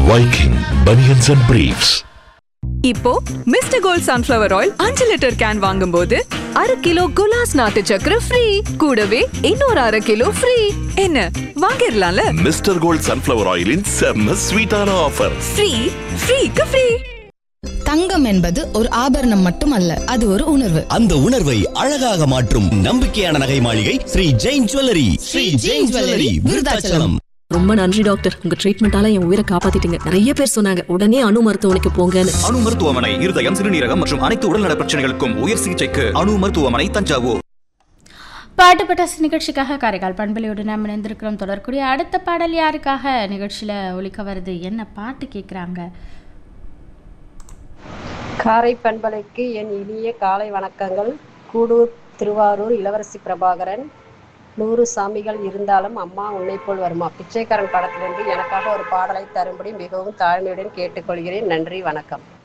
Viking Bunions and Briefs. இப்போ mister gold sunflower oil அஞ்சு litre can வாங்கும்போது அரை கிலோ குலாஸ் நாட்டு சக்கரை ஃப்ரீ கூடவே இன்னொரு அரை கிலோ ஃப்ரீ என்ன வாங்கிடலாம்ல மிஸ்டர் கோல்ட் சன்ஃப்ளவர் ஆயிலின் செம்ம ஸ்வீட்டான ஆஃபர் ஃப்ரீ ஃப்ரீக்கு ஃப்ரீ தங்கம் என்பது ஒரு ஆபரணம் மட்டுமல்ல அது ஒரு உணர்வு அந்த உணர்வை அழகாக மாற்றும் நம்பிக்கையான நகை மாளிகை ஸ்ரீ ஜெயின் ஜுவல்லரி ஸ்ரீ ஜெயின் ஜுவல்லரி விருதாச்சலம் ரொம்ப நன்றி டாக்டர் உங்க ட்ரீட்மெண்டால என் உயிரை காப்பாத்திட்டீங்க நிறைய பேர் சொன்னாங்க உடனே அணு மருத்துவமனைக்கு போங்கன்னு அணு மருத்துவமனை இருதயம் சிறுநீரகம் மற்றும் அனைத்து உடல்நல பிரச்சனைகளுக்கும் உயர் சிகிச்சைக்கு அணு மருத்துவமனை தஞ்சாவூர் பாட்டு பட்டாசு நிகழ்ச்சிக்காக காரைக்கால் பண்பலையோடு நாம் இணைந்திருக்கிறோம் தொடர்க்கூடிய அடுத்த பாடல் யாருக்காக நிகழ்ச்சியில் ஒலிக்க வருது என்ன பாட்டு கேட்குறாங்க காரை பண்பலைக்கு என் இனிய காலை வணக்கங்கள் கூடூர் திருவாரூர் இளவரசி பிரபாகரன் நூறு சாமிகள் இருந்தாலும் அம்மா உன்னை போல் வருமா பிச்சைக்காரன் படத்திலிருந்து எனக்காக ஒரு பாடலை தரும்படி மிகவும் தாழ்மையுடன் கேட்டுக்கொள்கிறேன் நன்றி வணக்கம்